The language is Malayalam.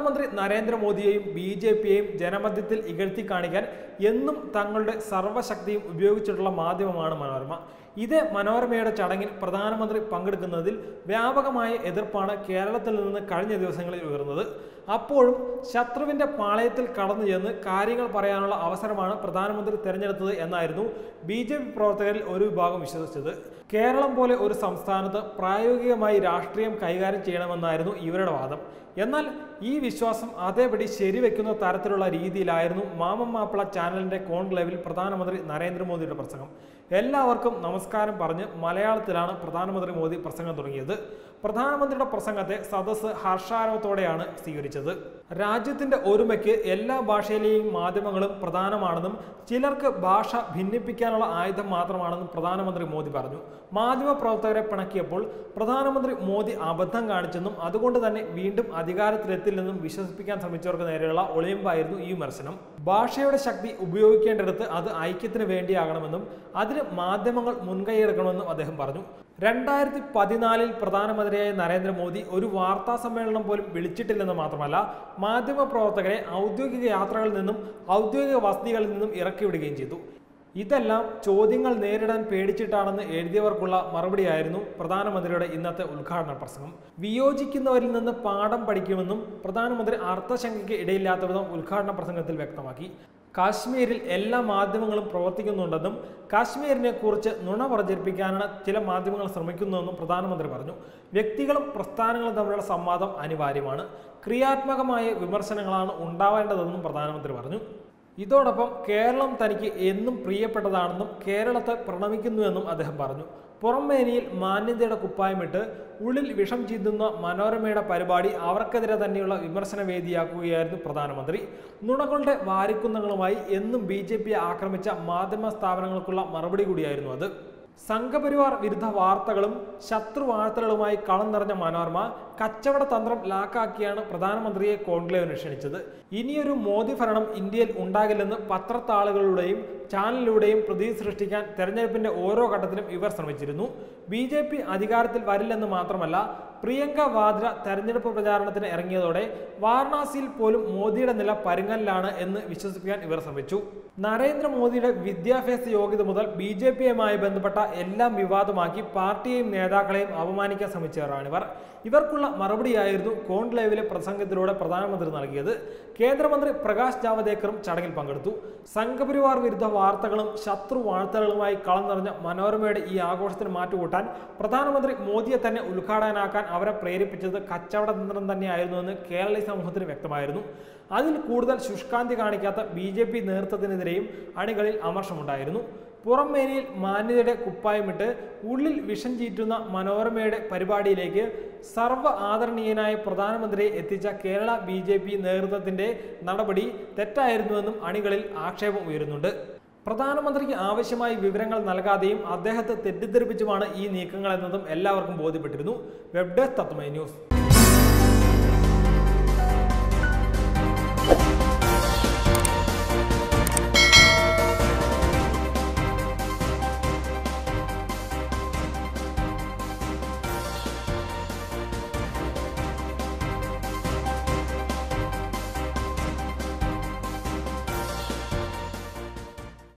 പ്രധാനമന്ത്രി നരേന്ദ്രമോദിയെയും ബി ജെ പിയെയും ജനമധ്യത്തിൽ ഇകഴ്ത്തി കാണിക്കാൻ എന്നും തങ്ങളുടെ സർവ്വശക്തിയും ഉപയോഗിച്ചിട്ടുള്ള മാധ്യമമാണ് മനോരമ ഇതേ മനോരമയുടെ ചടങ്ങിൽ പ്രധാനമന്ത്രി പങ്കെടുക്കുന്നതിൽ വ്യാപകമായ എതിർപ്പാണ് കേരളത്തിൽ നിന്ന് കഴിഞ്ഞ ദിവസങ്ങളിൽ ഉയർന്നത് അപ്പോഴും ശത്രുവിന്റെ പാളയത്തിൽ കടന്നു ചെന്ന് കാര്യങ്ങൾ പറയാനുള്ള അവസരമാണ് പ്രധാനമന്ത്രി തിരഞ്ഞെടുത്തത് എന്നായിരുന്നു ബി ജെ പി പ്രവർത്തകരിൽ ഒരു വിഭാഗം വിശ്വസിച്ചത് കേരളം പോലെ ഒരു സംസ്ഥാനത്ത് പ്രായോഗികമായി രാഷ്ട്രീയം കൈകാര്യം ചെയ്യണമെന്നായിരുന്നു ഇവരുടെ വാദം എന്നാൽ ഈ വിശ്വാസം അതേപടി ശരിവെക്കുന്ന തരത്തിലുള്ള രീതിയിലായിരുന്നു മാമം മാപ്പിള ചാനലിന്റെ കോൺക്ലേവിൽ പ്രധാനമന്ത്രി നരേന്ദ്രമോദിയുടെ പ്രസംഗം എല്ലാവർക്കും നമസ്കാരം പറഞ്ഞ് മലയാളത്തിലാണ് പ്രധാനമന്ത്രി മോദി പ്രസംഗം തുടങ്ങിയത് പ്രധാനമന്ത്രിയുടെ പ്രസംഗത്തെ സദസ്സ് ഹർഷാരവത്തോടെയാണ് സ്വീകരിച്ചത് രാജ്യത്തിന്റെ ഒരുമയ്ക്ക് എല്ലാ ഭാഷയിലെയും മാധ്യമങ്ങളും പ്രധാനമാണെന്നും ചിലർക്ക് ഭാഷ ഭിന്നിപ്പിക്കാനുള്ള ആയുധം മാത്രമാണെന്നും പ്രധാനമന്ത്രി മോദി പറഞ്ഞു മാധ്യമ പ്രവർത്തകരെ പിണക്കിയപ്പോൾ പ്രധാനമന്ത്രി മോദി അബദ്ധം കാണിച്ചെന്നും അതുകൊണ്ട് തന്നെ വീണ്ടും അധികാരത്തിലെത്തില്ലെന്നും വിശ്വസിപ്പിക്കാൻ ശ്രമിച്ചവർക്ക് നേരെയുള്ള ഒളിയമ്പായിരുന്നു ഈ വിമർശനം ഭാഷയുടെ ശക്തി ഉപയോഗിക്കേണ്ടിടത്ത് അത് ഐക്യത്തിന് വേണ്ടിയാകണമെന്നും അതിന് മാധ്യമങ്ങൾ മുൻകൈയെടുക്കണമെന്നും അദ്ദേഹം പറഞ്ഞു രണ്ടായിരത്തി പതിനാലിൽ പ്രധാനമന്ത്രിയായ നരേന്ദ്രമോദി ഒരു വാർത്താ സമ്മേളനം പോലും വിളിച്ചിട്ടില്ലെന്ന് മാത്രമല്ല മാധ്യമ പ്രവർത്തകരെ ഔദ്യോഗിക യാത്രകളിൽ നിന്നും ഔദ്യോഗിക വസതികളിൽ നിന്നും ഇറക്കിവിടുകയും ചെയ്തു ഇതെല്ലാം ചോദ്യങ്ങൾ നേരിടാൻ പേടിച്ചിട്ടാണെന്ന് എഴുതിയവർക്കുള്ള മറുപടിയായിരുന്നു പ്രധാനമന്ത്രിയുടെ ഇന്നത്തെ ഉദ്ഘാടന പ്രസംഗം വിയോജിക്കുന്നവരിൽ നിന്ന് പാഠം പഠിക്കുമെന്നും പ്രധാനമന്ത്രി അർത്ഥശങ്കയ്ക്ക് ഇടയില്ലാത്ത വിധം ഉദ്ഘാടന പ്രസംഗത്തിൽ വ്യക്തമാക്കി കാശ്മീരിൽ എല്ലാ മാധ്യമങ്ങളും പ്രവർത്തിക്കുന്നുണ്ടെന്നും കാശ്മീരിനെ കുറിച്ച് നുണ പ്രചരിപ്പിക്കാനാണ് ചില മാധ്യമങ്ങൾ ശ്രമിക്കുന്നതെന്നും പ്രധാനമന്ത്രി പറഞ്ഞു വ്യക്തികളും പ്രസ്ഥാനങ്ങളും തമ്മിലുള്ള സംവാദം അനിവാര്യമാണ് ക്രിയാത്മകമായ വിമർശനങ്ങളാണ് ഉണ്ടാവേണ്ടതെന്നും പ്രധാനമന്ത്രി പറഞ്ഞു ഇതോടൊപ്പം കേരളം തനിക്ക് എന്നും പ്രിയപ്പെട്ടതാണെന്നും കേരളത്തെ പ്രണമിക്കുന്നുവെന്നും അദ്ദേഹം പറഞ്ഞു പുറംമേനിയിൽ മാന്യതയുടെ കുപ്പായമിട്ട് ഉള്ളിൽ വിഷം ചീന്തുന്ന മനോരമയുടെ പരിപാടി അവർക്കെതിരെ തന്നെയുള്ള വിമർശന വേദിയാക്കുകയായിരുന്നു പ്രധാനമന്ത്രി നുണകളുടെ വാരിക്കുന്നങ്ങളുമായി എന്നും ബി ജെ പി ആക്രമിച്ച മാധ്യമ സ്ഥാപനങ്ങൾക്കുള്ള മറുപടി കൂടിയായിരുന്നു അത് സംഘപരിവാർ വിരുദ്ധ വാർത്തകളും ശത്രു വാർത്തകളുമായി കളം നിറഞ്ഞ മനോരമ കച്ചവട തന്ത്രം ലാക്കാക്കിയാണ് പ്രധാനമന്ത്രിയെ കോൺക്ലേവിന് ക്ഷണിച്ചത് ഇനിയൊരു മോദി ഭരണം ഇന്ത്യയിൽ ഉണ്ടാകില്ലെന്ന് പത്രത്താളുകളുടെയും ചാനലിലൂടെയും പ്രതീതി സൃഷ്ടിക്കാൻ തെരഞ്ഞെടുപ്പിന്റെ ഓരോ ഘട്ടത്തിലും ഇവർ ശ്രമിച്ചിരുന്നു ബി ജെ പി അധികാരത്തിൽ വരില്ലെന്ന് മാത്രമല്ല പ്രിയങ്ക വാദ്ര തെരഞ്ഞെടുപ്പ് പ്രചാരണത്തിന് ഇറങ്ങിയതോടെ വാരണാസിയിൽ പോലും മോദിയുടെ നില പരുങ്ങലിലാണ് എന്ന് വിശ്വസിപ്പിക്കാൻ ഇവർ ശ്രമിച്ചു നരേന്ദ്രമോദിയുടെ വിദ്യാഭ്യാസ യോഗ്യത മുതൽ ബി ജെ പിയുമായി ബന്ധപ്പെട്ട എല്ലാം വിവാദമാക്കി പാർട്ടിയെയും നേതാക്കളെയും അപമാനിക്കാൻ ശ്രമിച്ചവരാണിവർ ഇവർക്കുള്ള മറുപടിയായിരുന്നു കോൺക്ലേവിലെ പ്രസംഗത്തിലൂടെ പ്രധാനമന്ത്രി നൽകിയത് കേന്ദ്രമന്ത്രി പ്രകാശ് ജാവദേക്കറും ചടങ്ങിൽ പങ്കെടുത്തു സംഘപരിവാർ വിരുദ്ധ വാർത്തകളും ശത്രു വാർത്തകളുമായി കളം നിറഞ്ഞ മനോരമയുടെ ഈ ആഘോഷത്തിന് മാറ്റുകൂട്ടാൻ പ്രധാനമന്ത്രി മോദിയെ തന്നെ ഉദ്ഘാടകനാക്കാൻ അവരെ പ്രേരിപ്പിച്ചത് കച്ചവട തന്ത്രം തന്നെയായിരുന്നുവെന്ന് കേരളീയ സമൂഹത്തിന് വ്യക്തമായിരുന്നു അതിൽ കൂടുതൽ ശുഷ്കാന്തി കാണിക്കാത്ത ബി ജെ പി നേതൃത്വത്തിനെതിരെയും അണികളിൽ അമർഷമുണ്ടായിരുന്നു പുറംമേനിയിൽ മാന്യതയുടെ കുപ്പായമിട്ട് ഉള്ളിൽ വിഷം ചീറ്റുന്ന മനോരമയുടെ പരിപാടിയിലേക്ക് സർവ്വ ആദരണീയനായ പ്രധാനമന്ത്രിയെ എത്തിച്ച കേരള ബി ജെ പി നേതൃത്വത്തിന്റെ നടപടി തെറ്റായിരുന്നുവെന്നും അണികളിൽ ആക്ഷേപം ഉയരുന്നുണ്ട് പ്രധാനമന്ത്രിക്ക് ആവശ്യമായ വിവരങ്ങൾ നൽകാതെയും അദ്ദേഹത്തെ തെറ്റിദ്ധരിപ്പിച്ചുമാണ് ഈ നീക്കങ്ങൾ എന്നതും എല്ലാവർക്കും ബോധ്യപ്പെട്ടിരുന്നു വെബ് ഡെസ്ക് തത്വമൈ ന്യൂസ്